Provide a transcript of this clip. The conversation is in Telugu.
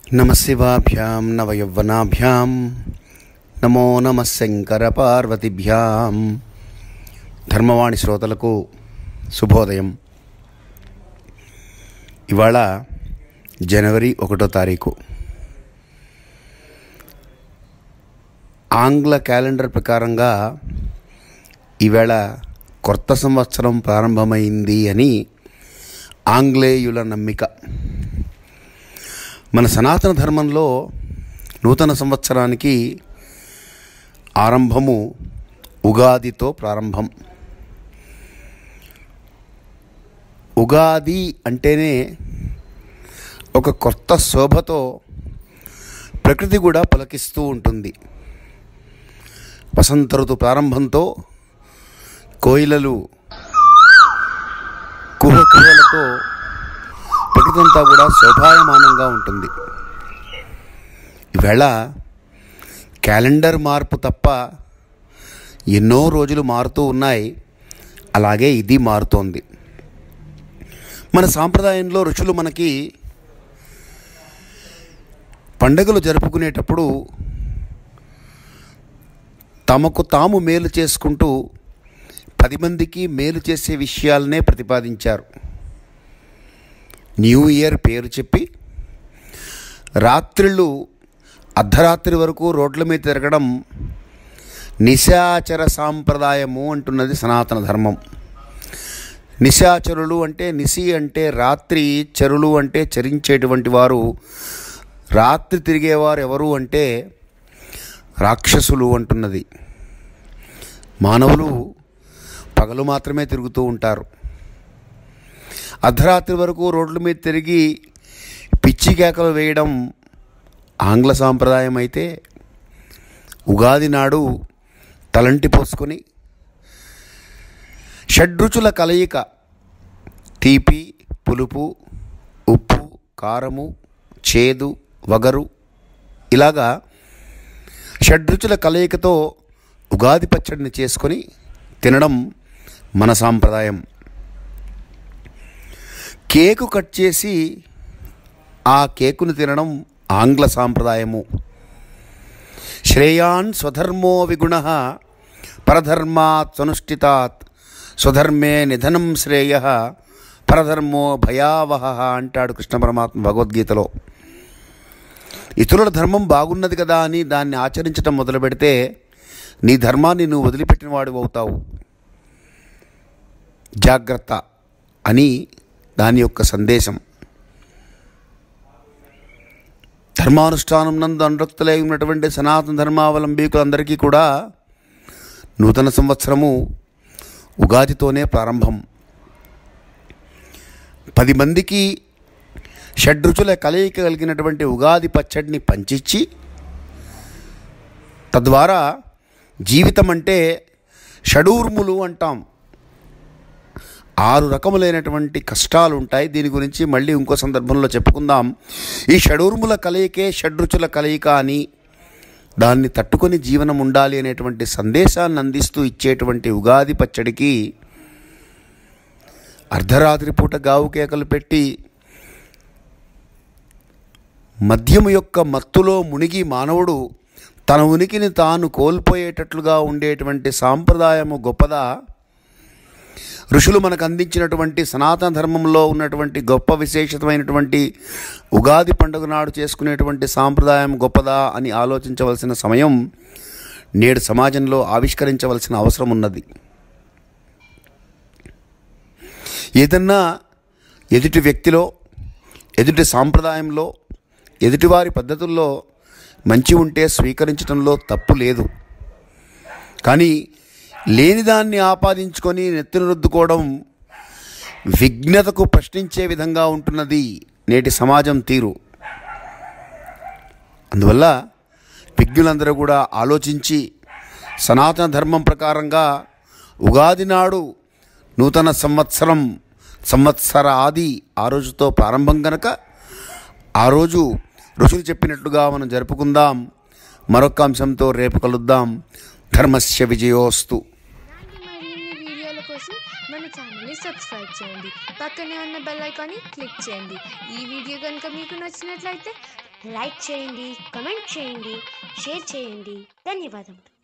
నమశివాభ్యాం నవయౌవనాభ్యాం నమో నమ శంకర పార్వతిభ్యాం ధర్మవాణి శ్రోతలకు శుభోదయం ఇవాళ జనవరి ఒకటో తారీఖు ఆంగ్ల క్యాలెండర్ ప్రకారంగా ఈవేళ కొత్త సంవత్సరం ప్రారంభమైంది అని ఆంగ్లేయుల నమ్మిక మన సనాతన ధర్మంలో నూతన సంవత్సరానికి ఆరంభము ఉగాదితో ప్రారంభం ఉగాది అంటేనే ఒక కొత్త శోభతో ప్రకృతి కూడా పులకిస్తూ ఉంటుంది వసంత ఋతు ప్రారంభంతో కోయిలలు కుహకుహలతో ప్రకృతి అంతా కూడా శోభాయమానంగా ఉంటుంది ఈవేళ క్యాలెండర్ మార్పు తప్ప ఎన్నో రోజులు మారుతూ ఉన్నాయి అలాగే ఇది మారుతోంది మన సాంప్రదాయంలో ఋషులు మనకి పండుగలు జరుపుకునేటప్పుడు తమకు తాము మేలు చేసుకుంటూ పది మందికి మేలు చేసే విషయాలనే ప్రతిపాదించారు న్యూ ఇయర్ పేరు చెప్పి రాత్రిళ్ళు అర్ధరాత్రి వరకు రోడ్ల మీద తిరగడం నిశాచర సాంప్రదాయము అంటున్నది సనాతన ధర్మం నిశాచరులు అంటే నిశి అంటే రాత్రి చరులు అంటే చరించేటువంటి వారు రాత్రి తిరిగేవారు ఎవరు అంటే రాక్షసులు అంటున్నది మానవులు పగలు మాత్రమే తిరుగుతూ ఉంటారు అర్ధరాత్రి వరకు రోడ్ల మీద తిరిగి పిచ్చి కేకలు వేయడం ఆంగ్ల సాంప్రదాయం అయితే ఉగాది నాడు తలంటి పోసుకొని షడ్రుచుల కలయిక తీపి పులుపు ఉప్పు కారము చేదు వగరు ఇలాగా షడ్రుచుల కలయికతో ఉగాది పచ్చడిని చేసుకొని తినడం మన సాంప్రదాయం కేకు కట్ చేసి ఆ కేకును తినడం ఆంగ్ల సాంప్రదాయము శ్రేయాన్ స్వధర్మో విగుణ పరధర్మాత్ స్వనుష్ఠితాత్ స్వధర్మే నిధనం శ్రేయ పరధర్మో భయావహ అంటాడు కృష్ణ పరమాత్మ భగవద్గీతలో ఇతరుల ధర్మం బాగున్నది కదా అని దాన్ని ఆచరించడం మొదలు పెడితే నీ ధర్మాన్ని నువ్వు వదిలిపెట్టిన వాడు అవుతావు జాగ్రత్త అని దాని యొక్క సందేశం ధర్మానుష్ఠానం నందు అనురక్తులై ఉన్నటువంటి సనాతన ధర్మావలంబీకులందరికీ కూడా నూతన సంవత్సరము ఉగాదితోనే ప్రారంభం పది మందికి షడ్రుచుల కలయిక కలిగినటువంటి ఉగాది పచ్చడిని పంచిచ్చి తద్వారా జీవితం అంటే షడూర్ములు అంటాం ఆరు రకములైనటువంటి కష్టాలు ఉంటాయి దీని గురించి మళ్ళీ ఇంకో సందర్భంలో చెప్పుకుందాం ఈ షడూర్ముల కలయికే షడ్రుచుల కలయిక అని దాన్ని తట్టుకొని జీవనం ఉండాలి అనేటువంటి సందేశాన్ని అందిస్తూ ఇచ్చేటువంటి ఉగాది పచ్చడికి అర్ధరాత్రి పూట గావు కేకలు పెట్టి మద్యము యొక్క మత్తులో మునిగి మానవుడు తన ఉనికిని తాను కోల్పోయేటట్లుగా ఉండేటువంటి సాంప్రదాయము గొప్పదా ఋషులు మనకు అందించినటువంటి సనాతన ధర్మంలో ఉన్నటువంటి గొప్ప విశేషమైనటువంటి ఉగాది పండుగ నాడు చేసుకునేటువంటి సాంప్రదాయం గొప్పదా అని ఆలోచించవలసిన సమయం నేడు సమాజంలో ఆవిష్కరించవలసిన అవసరం ఉన్నది ఏదన్నా ఎదుటి వ్యక్తిలో ఎదుటి సాంప్రదాయంలో ఎదుటివారి పద్ధతుల్లో మంచి ఉంటే స్వీకరించడంలో తప్పు లేదు కానీ లేనిదాన్ని ఆపాదించుకొని నెత్తిన రుద్దుకోవడం విఘ్నతకు ప్రశ్నించే విధంగా ఉంటున్నది నేటి సమాజం తీరు అందువల్ల విజ్ఞులందరూ కూడా ఆలోచించి సనాతన ధర్మం ప్రకారంగా ఉగాది నాడు నూతన సంవత్సరం సంవత్సర ఆది ఆ రోజుతో ప్రారంభం గనక ఆ రోజు ఋషులు చెప్పినట్లుగా మనం జరుపుకుందాం మరొక అంశంతో రేపు కలుద్దాం ధర్మస్య విజయోస్తు ఇలాంటి మరిన్ని వీడియోల కోసం మన ఛానల్ని సబ్స్క్రైబ్ చేయండి పక్కనే ఉన్న బెల్ ఐకాన్ని క్లిక్ చేయండి ఈ వీడియో కనుక మీకు నచ్చినట్లయితే లైక్ చేయండి కమెంట్ చేయండి షేర్ చేయండి ధన్యవాదములు